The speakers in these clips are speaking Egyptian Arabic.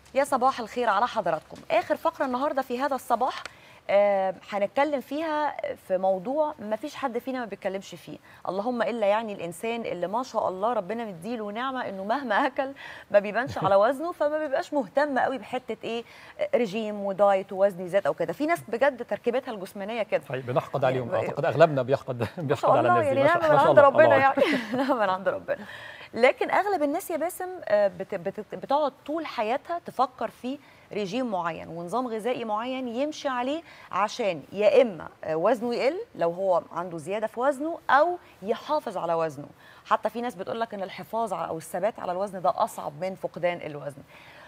يا صباح الخير على حضراتكم اخر فقره النهارده في هذا الصباح آه، هنتكلم فيها في موضوع ما فيش حد فينا ما بيتكلمش فيه اللهم الا يعني الانسان اللي ما شاء الله ربنا مديله نعمه انه مهما اكل ما بيبانش على وزنه فما بيبقاش مهتم قوي بحته ايه رجيم ودايت ووزن يزيد او كده في ناس بجد تركيبتها الجسمانيه كده طيب بنحقد عليهم يعني- اعتقد اغلبنا بيحقد ما بيحقد شاء على الله الناس دي يعني ما شاء- نعمه ما من شاء عند الله، ربنا الله يعني نعمه من عند ربنا لكن اغلب الناس يا باسم آه، بت- بت- بتقعد طول حياتها تفكر في رجيم معين ونظام غذائي معين يمشي عليه عشان يا اما آه، وزنه يقل لو هو عنده زياده في وزنه او يحافظ على وزنه حتى في ناس بتقول لك ان الحفاظ على او الثبات على الوزن ده اصعب من فقدان الوزن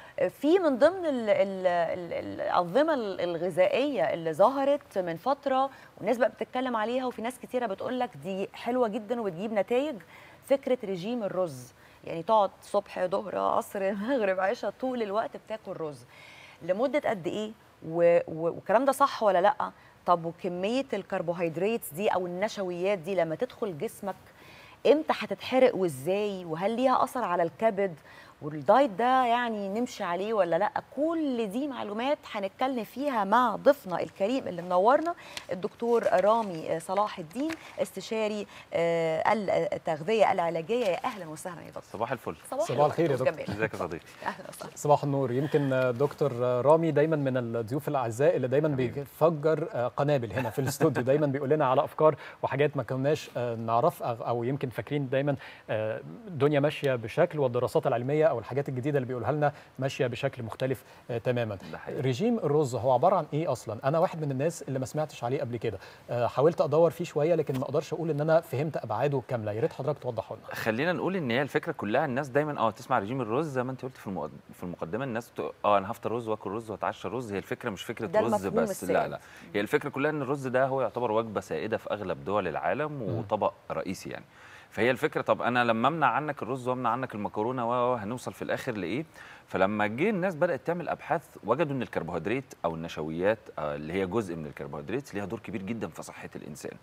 في من ضمن ال- ال- ال- الأنظمة ال- الغذائية اللي ظهرت من فترة والناس بقى بتتكلم عليها وفي ناس كتيرة بتقول لك دي حلوة جدا وبتجيب نتائج فكرة رجيم الرز يعني تقعد صبح ظهر عصر مغرب عشاء طول الوقت بتاكل رز لمدة قد إيه و- و- والكلام ده صح ولا لأ طب وكمية الكربوهيدرات دي أو النشويات دي لما تدخل جسمك امتى هتتحرق وازاي وهل ليها اثر على الكبد والدايت ده يعني نمشي عليه ولا لا كل دي معلومات هنتكلم فيها مع ضيفنا الكريم اللي منورنا الدكتور رامي صلاح الدين استشاري آه، التغذيه العلاجيه يا اهلا وسهلا يا دكتور صباح الفل صباح الخير يا دكتور. جميل. ازيك يا صديقي اهلا وسهلا صباح النور يمكن دكتور رامي دايما من الضيوف الاعزاء اللي دايما بيفجر قنابل هنا في الاستوديو دايما بيقول لنا على افكار وحاجات ما كناش نعرف او يمكن فاكرين دايما الدنيا ماشيه بشكل والدراسات العلميه او الحاجات الجديده اللي بيقولها لنا ماشيه بشكل مختلف تماما ده حقيقي. رجيم الرز هو عباره عن ايه اصلا انا واحد من الناس اللي ما سمعتش عليه قبل كده حاولت ادور فيه شويه لكن ما اقدرش اقول ان انا فهمت ابعاده كامله يا ريت حضرتك توضحه لنا خلينا نقول ان هي الفكره كلها الناس دايما اه تسمع رجيم الرز زي ما انت قلت في المقد- في المقدمه الناس تق- اه انا هفطر رز واكل رز واتعشى رز هي الفكره مش فكره ده رز المفهوم بس لا السائد. لا هي الفكره كلها ان الرز ده هو يعتبر وجبه سائده في اغلب دول العالم وطبق رئيسي يعني فهي الفكره طب انا لما امنع عنك الرز وامنع عنك المكرونه و و- هنوصل في الاخر لايه فلما جه الناس بدات تعمل ابحاث وجدوا ان الكربوهيدرات او النشويات آه، اللي هي جزء من الكربوهيدرات ليها دور كبير جدا في صحه الانسان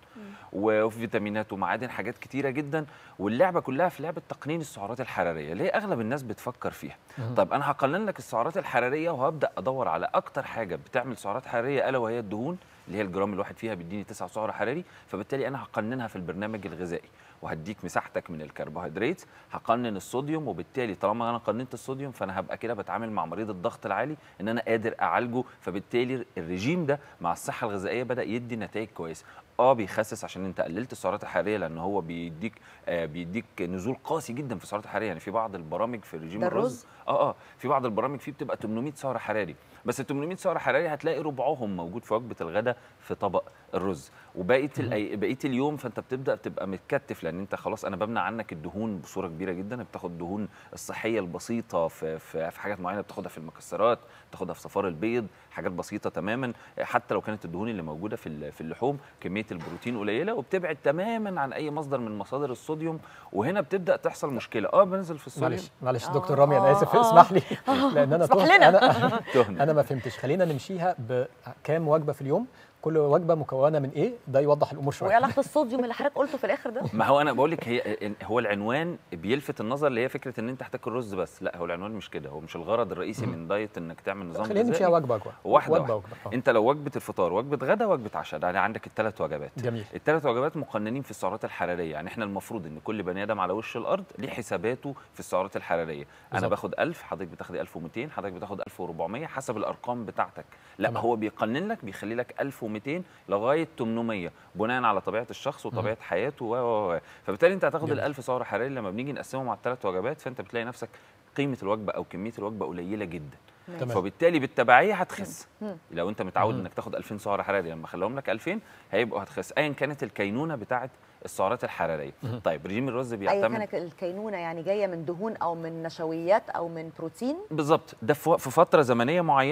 وفي فيتامينات ومعادن حاجات كتيره جدا واللعبه كلها في لعبه تقنين السعرات الحراريه اللي هي اغلب الناس بتفكر فيها طب انا هقنن لك السعرات الحراريه وهبدا ادور على اكتر حاجه بتعمل سعرات حراريه الا وهي الدهون اللي هي الجرام الواحد فيها بيديني 9 سعر حراري فبالتالي انا هقننها في البرنامج الغذائي وهديك مساحتك من الكربوهيدرات هقنن الصوديوم وبالتالي طالما انا قننت الصوديوم فانا هبقى كده بتعامل مع مريض الضغط العالي ان انا قادر اعالجه فبالتالي الرجيم ده مع الصحه الغذائيه بدا يدي نتائج كويسه اه بيخسس عشان انت قللت السعرات الحراريه لان هو بيديك آه بيديك نزول قاسي جدا في السعرات الحراريه يعني في بعض البرامج في رجيم ده الرز الرز؟ اه اه في بعض البرامج فيه بتبقى 800 سعر حراري بس ال 800 سعر حراري هتلاقي ربعهم موجود في وجبه الغداء في طبق الرز وبقيه الأي... بقيه اليوم فانت بتبدا تبقى متكتف لان انت خلاص انا بمنع عنك الدهون بصوره كبيره جدا بتاخد دهون الصحيه البسيطه في في, في حاجات معينه بتاخدها في المكسرات بتاخدها في صفار البيض حاجات بسيطه تماما حتى لو كانت الدهون اللي موجوده في ال- في اللحوم كميه البروتين قليله وبتبعد تماما عن اي مصدر من مصادر الصوديوم وهنا بتبدا تحصل مشكله اه بنزل في الصوديوم معلش معلش آه، دكتور رامي انا آه، اسف آه. اسمح لي لان انا اسمح تهت- لنا. انا تهنا. انا ما فهمتش خلينا نمشيها بكام وجبه في اليوم كل وجبه مكونه من ايه ده يوضح الامور وايه شويه علاقه الصوديوم اللي حضرتك قلته في الاخر ده ما هو انا بقول لك هي هو العنوان بيلفت النظر اللي هي فكره ان انت هتاكل رز بس لا هو العنوان مش كده هو مش الغرض الرئيسي من دايت انك تعمل نظام خلينا نمشيها غذائي وجبه وجبه واحده وجبه واحده وجبه آه. انت لو وجبه الفطار وجبه غدا وجبه عشاء ده يعني عندك الثلاث وجبات جميل الثلاث وجبات مقننين في السعرات الحراريه يعني احنا المفروض ان كل بني ادم على وش الارض ليه حساباته في السعرات الحراريه انا بالظبط. باخد 1000 حضرتك بتاخدي 1200 حضرتك بتاخد 1400 حسب الارقام بتاعتك لا تمام. هو بيقنن لك بيخلي لك 1200 لغايه 800 بناء على طبيعه الشخص وطبيعه حياته و و و فبالتالي انت هتاخد جميل. ال 1000 سعر حراري لما بنيجي نقسمهم على الثلاث وجبات فانت بتلاقي نفسك قيمه الوجبه او كميه الوجبه قليله جدا تمام. فبالتالي بالتبعيه هتخس مم. لو انت متعود مم. انك تاخد 2000 سعر حراري لما اخليهم لك 2000 هيبقوا هتخس ايا كانت الكينونه بتاعه السعرات الحراريه مم. طيب رجيم الرز اي بيعتمد كانت الكينونه يعني جايه من دهون او من نشويات او من بروتين بالظبط ده في في فتره زمنيه معينه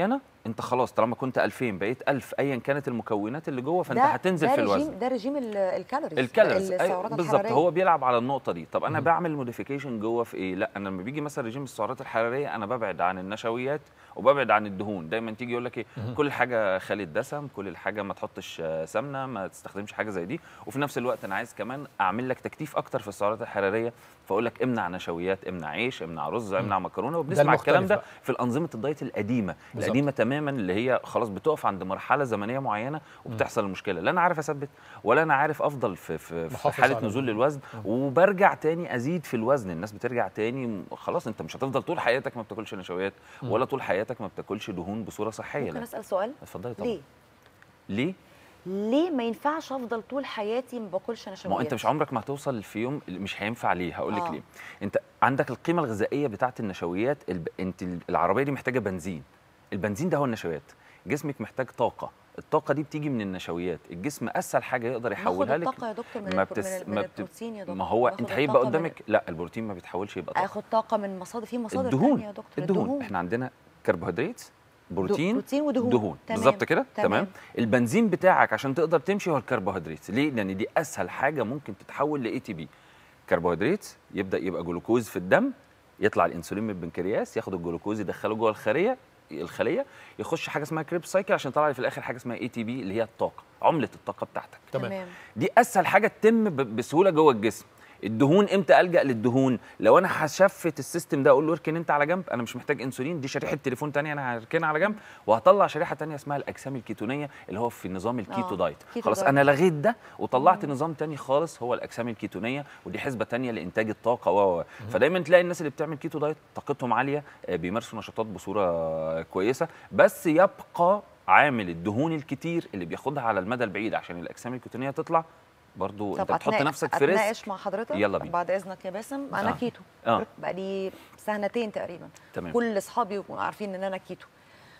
انت خلاص طالما كنت 2000 بقيت 1000 ايا كانت المكونات اللي جوه فانت ده- هتنزل ده في الوزن رجيم ده رجيم ال- الكالوريز الكالوريز أي- السعرات بالظبط الحرارية. هو بيلعب على النقطه دي طب انا بعمل موديفيكيشن جوه في ايه لا انا لما بيجي مثلا رجيم السعرات الحراريه انا ببعد عن النشويات وببعد عن الدهون دايما تيجي يقول لك ايه كل حاجه خالي الدسم كل الحاجه ما تحطش آه، سمنه ما تستخدمش حاجه زي دي وفي نفس الوقت انا عايز كمان اعمل لك تكتيف اكتر في السعرات الحراريه فاقول لك امنع نشويات امنع عيش امنع رز امنع مكرونه وبنسمع المختلف الكلام ده بقى. في الانظمه الدايت القديمه بالظبط. القديمه تماما اللي هي خلاص بتقف عند مرحله زمنيه معينه وبتحصل المشكله لا انا عارف اثبت ولا انا عارف افضل في في, في محافظ حاله على نزول ال- للوزن وبرجع تاني ازيد في الوزن الناس بترجع تاني م- خلاص انت مش هتفضل طول حياتك ما بتاكلش نشويات ولا طول حياتك ما بتاكلش دهون بصوره صحيه ممكن لا اسال سؤال اتفضلي طبعا ليه ليه ليه ما ينفعش افضل طول حياتي ما باكلش نشويات ما هو انت مش عمرك ما هتوصل في يوم اللي مش هينفع ليه هقول لك آه. ليه انت عندك القيمه الغذائيه بتاعه النشويات الب... انت العربيه دي محتاجه بنزين البنزين ده هو النشويات جسمك محتاج طاقه الطاقه دي بتيجي من النشويات الجسم اسهل حاجه يقدر ناخد يحولها لك الطاقه يا دكتور من, ما البرو- بتس... من, ما من بت... البروتين يا دكتور ما هو باخد انت هيبقى الطاقة من- قدامك لا البروتين ما بيتحولش يبقى طاقه اخد طاقه من مصادر في مصادر الدهون تانية يا دكتور الدهون احنا عندنا كربوهيدرات بروتين بروتين ودهون. دهون تمام. بالظبط كده تمام. تمام البنزين بتاعك عشان تقدر تمشي هو الكربوهيدرات ليه لان دي اسهل حاجه ممكن تتحول لاي تي بي كربوهيدرات يبدا يبقى جلوكوز في الدم يطلع الانسولين من البنكرياس ياخد الجلوكوز يدخله جوه الخليه الخليه يخش حاجه اسمها كريب سايكل عشان يطلع لي في الاخر حاجه اسمها اي تي بي اللي هي الطاقه عمله الطاقه بتاعتك تمام تمام دي اسهل حاجه تتم ب- بسهوله جوه الجسم الدهون امتى الجا للدهون لو انا هشفت السيستم ده اقول له اركن انت على جنب انا مش محتاج انسولين دي شريحه تليفون تانية انا هركنها على جنب وهطلع شريحه تانية اسمها الاجسام الكيتونيه اللي هو في نظام الكيتو آه، دايت كيتو خلاص دايت. انا لغيت ده وطلعت نظام تاني خالص هو الاجسام الكيتونيه ودي حسبه تانية لانتاج الطاقه و و- فدايما تلاقي الناس اللي بتعمل كيتو دايت طاقتهم عاليه آه، بيمارسوا نشاطات بصوره كويسه بس يبقى عامل الدهون الكتير اللي بياخدها على المدى البعيد عشان الاجسام الكيتونيه تطلع برضو انت بتحط أتنا- نفسك في ريسك اتناقش مع حضرتك يلا بينا. بعد اذنك يا باسم انا آه. كيتو اه بقالي سنتين تقريبا تمام كل اصحابي يكونوا عارفين ان انا كيتو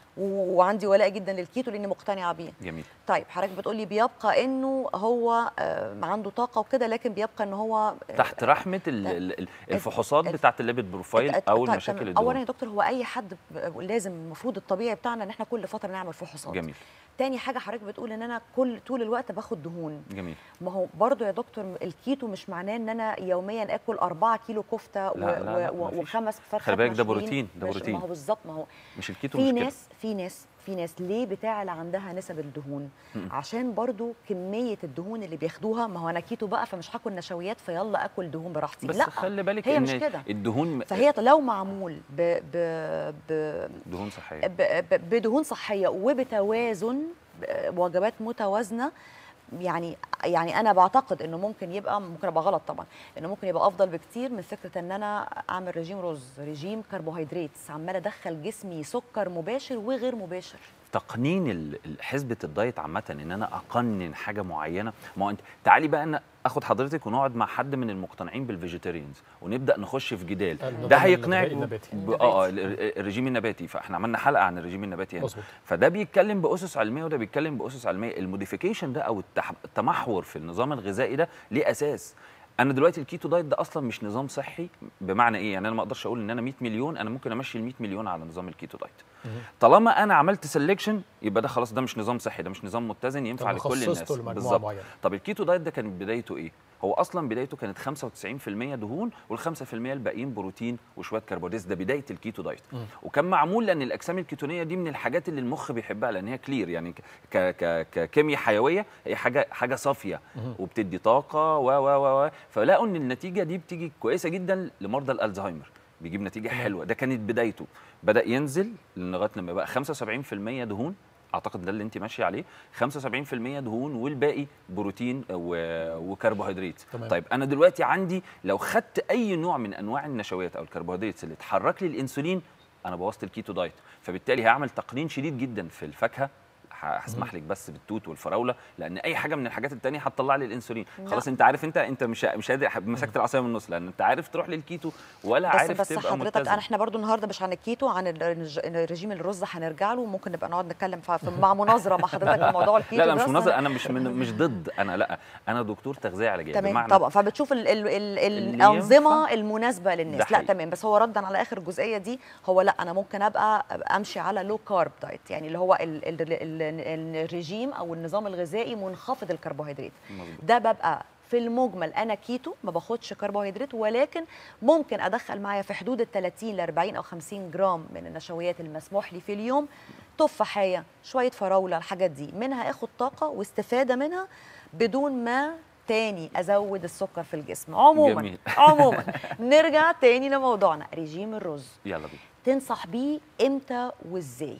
و- وعندي ولاء جدا للكيتو لاني مقتنعه بيه جميل طيب حضرتك بتقولي بيبقى انه هو آه، عنده طاقه وكده لكن بيبقى ان هو آه، تحت رحمه ال- ال- ال- الفحوصات الف- بتاعت الليبيد بروفايل ات- او طيب، المشاكل تمام. اولا يا الدهون دكتور هو اي حد ب- لازم المفروض الطبيعي بتاعنا ان احنا كل فتره نعمل فحوصات جميل تاني حاجه حضرتك بتقول ان انا كل طول الوقت باخد دهون جميل ما هو برضو يا دكتور الكيتو مش معناه ان انا يوميا اكل 4 كيلو كفته و- لا، لا، لا، و- و- مفيش. وخمس فرخات خلي بالك ده مشويين. بروتين، ده مش- بروتين. ما هو بالظبط ما هو مش الكيتو في مش كده ناس في ناس في ناس ليه بتعلى عندها نسب الدهون مم. عشان برضو كميه الدهون اللي بياخدوها ما هو انا كيتو بقى فمش هاكل نشويات فيلا اكل دهون براحتي بس لا خلي بالك هي ان مش كده. الدهون فهي لو معمول ب ب ب دهون صحيه ب- ب- بدهون صحيه وبتوازن ب- وجبات متوازنه يعني يعني انا بعتقد انه ممكن يبقى ممكن ابقى غلط طبعا انه ممكن يبقى افضل بكتير من فكره ان انا اعمل رجيم رز رجيم كربوهيدرات عماله ادخل جسمي سكر مباشر وغير مباشر تقنين ال- ال- حسبه الدايت عامه ان انا اقنن حاجه معينه ما هو انت تعالي بقى انا اخد حضرتك ونقعد مع حد من المقتنعين بالفيجيتيريانز ونبدا نخش في جدال النظام ده هيقنعك الغذائي النباتي. ب- اه ال- ال- الرجيم النباتي فاحنا عملنا حلقه عن الرجيم النباتي هنا مظبوط فده بيتكلم باسس علميه وده بيتكلم باسس علميه الموديفيكيشن ده او التح- التمحور في النظام الغذائي ده ليه اساس انا دلوقتي الكيتو دايت ده اصلا مش نظام صحي بمعنى ايه يعني انا ما اقدرش اقول ان انا 100 مليون انا ممكن امشي ال 100 مليون على نظام الكيتو دايت مهم. طالما انا عملت سلكشن يبقى ده خلاص ده مش نظام صحي ده مش نظام متزن ينفع طب لكل الناس خصصته لمجموعه بالظبط معينه طب الكيتو دايت ده كانت بدايته ايه هو اصلا بدايته كانت 95% دهون وال5% الباقيين بروتين وشويه كربوهيدرات ده بدايه الكيتو دايت مم. وكان معمول لان الاجسام الكيتونيه دي من الحاجات اللي المخ بيحبها لان هي كلير يعني ك- ك ك ككيمياء حيويه هي حاجه حاجه صافيه مهم. وبتدي طاقه و و و و فلقوا ان النتيجه دي بتيجي كويسه جدا لمرضى الالزهايمر بيجيب نتيجه تمام. حلوه ده كانت بدايته بدا ينزل لغايه لما بقى 75% دهون اعتقد ده اللي انت ماشيه عليه 75% دهون والباقي بروتين و- وكربوهيدرات تمام. طيب انا دلوقتي عندي لو خدت اي نوع من انواع النشويات او الكربوهيدرات اللي تحرك لي الانسولين انا بوظت الكيتو دايت فبالتالي هعمل تقنين شديد جدا في الفاكهه ه- هسمح لك بس بالتوت والفراوله لان اي حاجه من الحاجات التانية هتطلع لي الانسولين خلاص انت عارف انت انت مش مش قادر مسكت العصايه من النص لان انت عارف تروح للكيتو ولا بس عارف بس تبقى حضرتك ملتزم. انا احنا برضو النهارده مش عن الكيتو عن ال- الرج- الرجيم الرز هنرجع له ممكن نبقى نقعد نتكلم في في- مع مناظره مع حضرتك في موضوع الكيتو لا لا ده، مش بس مناظر أنا- انا مش من مش ضد انا لا انا دكتور تغذيه علاجيه تمام بمعنى طبعا فبتشوف ال ال ال اللي الانظمه ينفع. المناسبه ده للناس لا حقيقي. تمام بس هو ردا على اخر الجزئيه دي هو لا انا ممكن ابقى أبقى امشي على لو كارب دايت يعني اللي هو ال ال ال ال الرجيم او النظام الغذائي منخفض الكربوهيدرات مظبوط. ده ببقى في المجمل انا كيتو ما باخدش كربوهيدرات ولكن ممكن ادخل معايا في حدود ال 30 ل 40 او 50 جرام من النشويات المسموح لي في اليوم تفاحيه شويه فراوله الحاجات دي منها اخد طاقه واستفاده منها بدون ما تاني ازود السكر في الجسم عموما جميل. عموما نرجع تاني لموضوعنا رجيم الرز يلا بينا تنصح بيه امتى وازاي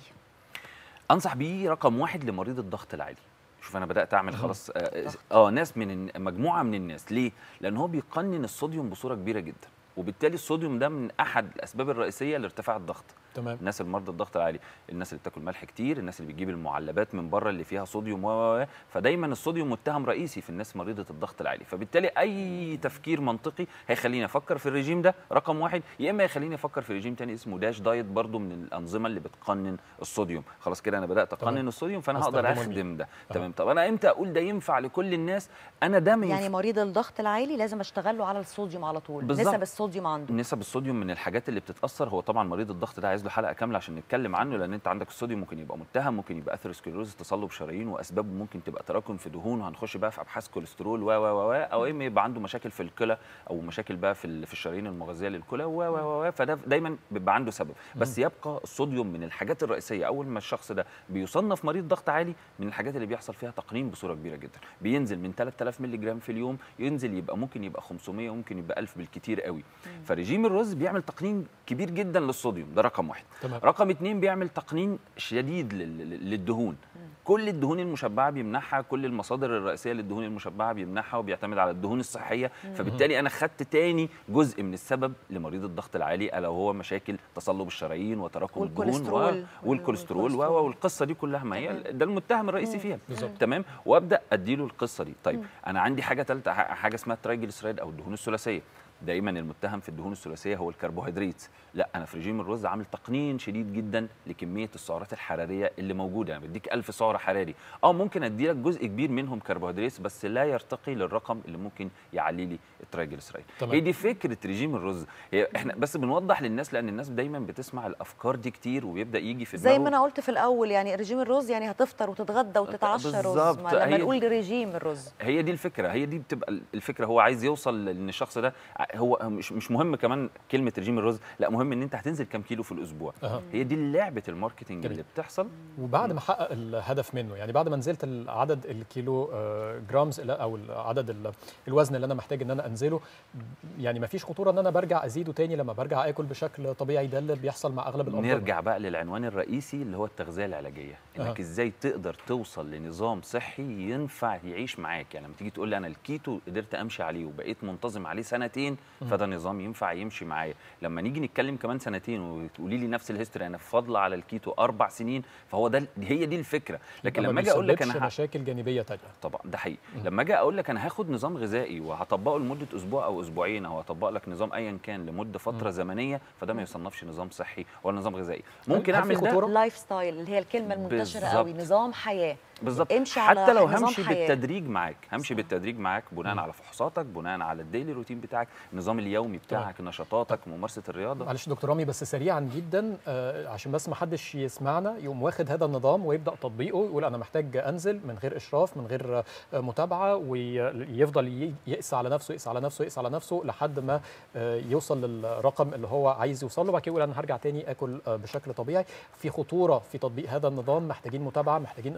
انصح بيه رقم واحد لمريض الضغط العالي شوف انا بدات اعمل خلاص اه, آه ناس من الن- مجموعه من الناس ليه لان هو بيقنن الصوديوم بصوره كبيره جدا وبالتالي الصوديوم ده من احد الاسباب الرئيسيه لارتفاع الضغط تمام الناس المرضى الضغط العالي الناس اللي بتاكل ملح كتير الناس اللي بتجيب المعلبات من بره اللي فيها صوديوم و و- و فدايما الصوديوم متهم رئيسي في الناس مريضه الضغط العالي فبالتالي اي تفكير منطقي هيخليني افكر في الرجيم ده رقم واحد يا اما يخليني افكر في رجيم تاني اسمه داش دايت برضو من الانظمه اللي بتقنن الصوديوم خلاص كده انا بدات اقنن تمام. الصوديوم فانا هقدر هستخدمه بيه. اخدم ده أها. تمام طب انا امتى اقول ده ينفع لكل الناس انا ده ما يعني ينفع مريض الضغط العالي لازم اشتغل له على الصوديوم على طول بالظبط. نسب الصوديوم عنده نسب الصوديوم من الحاجات اللي بتتاثر هو طبعا مريض الضغط ده عايز له حلقه كامله عشان نتكلم عنه لان انت عندك الصوديوم ممكن يبقى متهم ممكن يبقى اثيروسكليروز تصلب شرايين واسبابه ممكن تبقى تراكم في دهون وهنخش بقى في ابحاث كوليسترول و و و و او اما يبقى عنده مشاكل في الكلى او مشاكل بقى في ال- في الشرايين المغذيه للكلى و و و و فده دايما بيبقى عنده سبب بس يبقى الصوديوم من الحاجات الرئيسيه اول ما الشخص ده بيصنف مريض ضغط عالي من الحاجات اللي بيحصل فيها تقنين بصوره كبيره جدا بينزل من 3000 مللي جرام في اليوم ينزل يبقى ممكن يبقى 500 ممكن يبقى 1000 بالكتير قوي فرجيم الرز بيعمل تقنين كبير جدا للصوديوم ده رقم واحد تمام رقم اتنين بيعمل تقنين شديد لل- لل- للدهون كل الدهون المشبعه بيمنعها كل المصادر الرئيسيه للدهون المشبعه بيمنعها وبيعتمد على الدهون الصحيه فبالتالي انا خدت تاني جزء من السبب لمريض الضغط العالي الا وهو مشاكل تصلب الشرايين وتراكم الدهون والكوليسترول. و... والكوليسترول و- والكوليسترول. والقصه دي كلها ما هي تمام. ده المتهم الرئيسي فيها بالظبط. تمام وابدا اديله القصه دي طيب انا عندي حاجه ثالثه حاجه اسمها الترايجليسيرايد او الدهون الثلاثيه دايما المتهم في الدهون الثلاثيه هو الكربوهيدرات لا انا في رجيم الرز عامل تقنين شديد جدا لكميه السعرات الحراريه اللي موجوده انا بديك 1000 سعر حراري اه ممكن ادي لك جزء كبير منهم كربوهيدرات بس لا يرتقي للرقم اللي ممكن يعلي لي الترايجليسيرايد تمام. هي دي فكره رجيم الرز هي احنا بس بنوضح للناس لان الناس دايما بتسمع الافكار دي كتير وبيبدا يجي في زي ما دماغه انا قلت في الاول يعني رجيم الرز يعني هتفطر وتتغدى وتتعشى رز بالظبط. ما لما هي- نقول رجيم الرز هي دي الفكره هي دي بتبقى الفكره هو عايز يوصل لان الشخص ده هو مش مش مهم كمان كلمه رجيم الرز لا مهم ان انت هتنزل كام كيلو في الاسبوع أها. هي دي لعبه الماركتنج جميل. اللي بتحصل وبعد ما حقق الهدف منه يعني بعد ما نزلت عدد الكيلو آه، جرامز لا- او عدد ال- الوزن اللي انا محتاج ان انا انزله يعني ما فيش خطوره ان انا برجع ازيده تاني لما برجع اكل بشكل طبيعي ده اللي بيحصل مع اغلب الامراض نرجع بقى للعنوان الرئيسي اللي هو التغذيه العلاجيه انك أها. ازاي تقدر توصل لنظام صحي ينفع يعيش معاك يعني لما تيجي تقول لي انا الكيتو قدرت امشي عليه وبقيت منتظم عليه سنتين فده نظام ينفع يمشي معايا لما نيجي نتكلم كمان سنتين وتقولي لي نفس الهيستوري انا فاضله على الكيتو اربع سنين فهو ده هي دي الفكره لكن يبقى ما لما اجي اقول لك بيسببش انا ه- مشاكل جانبيه تانية طبعا ده حقيقي لما اجي اقول لك انا هاخد نظام غذائي وهطبقه لمده اسبوع او اسبوعين او هطبق لك نظام ايا كان لمده فتره زمنيه فده ما يصنفش نظام صحي ولا نظام غذائي ممكن هل في اعمل ده خطورة؟ لايف ستايل اللي هي الكلمه المنتشره قوي بالظبط. نظام حياه بالظبط امشي على حتى لو نظام همشي حياة. بالتدريج معاك همشي صح. بالتدريج معاك بناء على فحوصاتك بناء على الديلي روتين بتاعك النظام اليومي بتاعك نشاطاتك ممارسه الرياضه معلش دكتور رامي بس سريعا جدا آه، عشان بس ما حدش يسمعنا يقوم واخد هذا النظام ويبدا تطبيقه يقول انا محتاج انزل من غير اشراف من غير آه، متابعه ويفضل ي- يقسى على نفسه يقسى على نفسه يقسى على نفسه لحد ما آه، يوصل للرقم اللي هو عايز يوصل له بعد كده يقول انا هرجع تاني اكل آه، بشكل طبيعي في خطوره في تطبيق هذا النظام محتاجين متابعه محتاجين اشراف عشان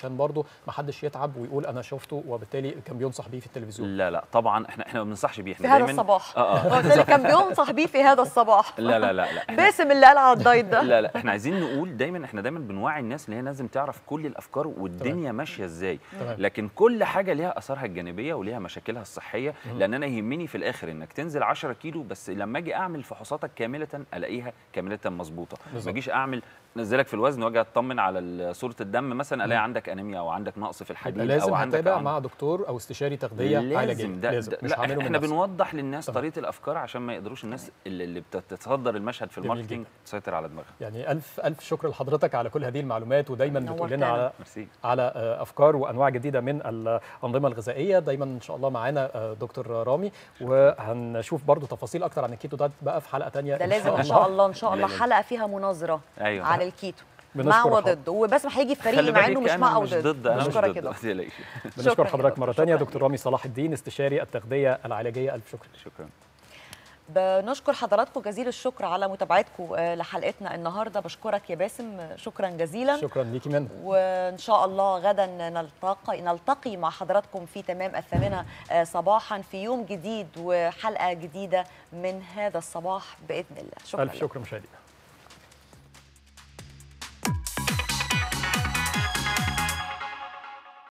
عشان برضو ما حدش يتعب ويقول انا شفته وبالتالي كان بينصح بيه في التلفزيون لا لا طبعا احنا احنا ما بننصحش بيه في احنا هذا دايما الصباح اه اه هو ده اللي كان بينصح بيه في هذا الصباح لا لا لا لا احنا باسم اللي قال على الدايت ده لا لا احنا عايزين نقول دايما احنا دايما بنوعي الناس اللي هي لازم تعرف كل الافكار والدنيا ماشيه ازاي تمام. لكن كل حاجه ليها اثارها الجانبيه وليها مشاكلها الصحيه لان انا يهمني في الاخر انك تنزل 10 كيلو بس لما اجي اعمل فحوصاتك كامله الاقيها كامله مظبوطه بالظبط. ما اجيش اعمل نزلك في الوزن واجي اطمن على صوره الدم مثلا الاقي عندك انيميا او عندك نقص في الحديد يبقى لازم او عندك هتابع أعم- مع دكتور او استشاري تغذيه علاجيه لازم ده, لازم ده مش لا هعمله من احنا نفسي. بنوضح للناس تمام. طريقه الافكار عشان ما يقدروش الناس اللي, اللي بتتصدر المشهد في جميل الماركتنج جدا. تسيطر على دماغها يعني الف الف شكر لحضرتك على كل هذه المعلومات ودايما بتقول نورتنا. لنا على ميرسي على آه، افكار وانواع جديده من الانظمه الغذائيه دايما ان شاء الله معانا آه، دكتور رامي وهنشوف برضو تفاصيل اكتر عن الكيتو دايت بقى في حلقه تانية ده لازم ان شاء الله ان شاء الله لازم. حلقه فيها مناظره ايوه على الكيتو مع بنشكر وضد وبس هيجي في فريقي خلي مع انه بالك مش مع انا او مش ضد ضد انا مش بشكرك ضد كده ما تقلقيش بنشكر شكراً يا حضرتك دكتور، مره ثانيه شكراً دكتور ليك. رامي صلاح الدين استشاري التغذيه العلاجيه الف شكر شكرا بنشكر حضراتكم جزيل الشكر على متابعتكم آه، لحلقتنا النهارده بشكرك يا باسم آه، شكرا جزيلا شكرا ليكي من وان شاء الله غدا نلتقي نلتقي مع حضراتكم في تمام الثامنه آه، صباحا في يوم جديد وحلقه جديده من هذا الصباح باذن الله شكرا الف لكم. شكر مشاهدينا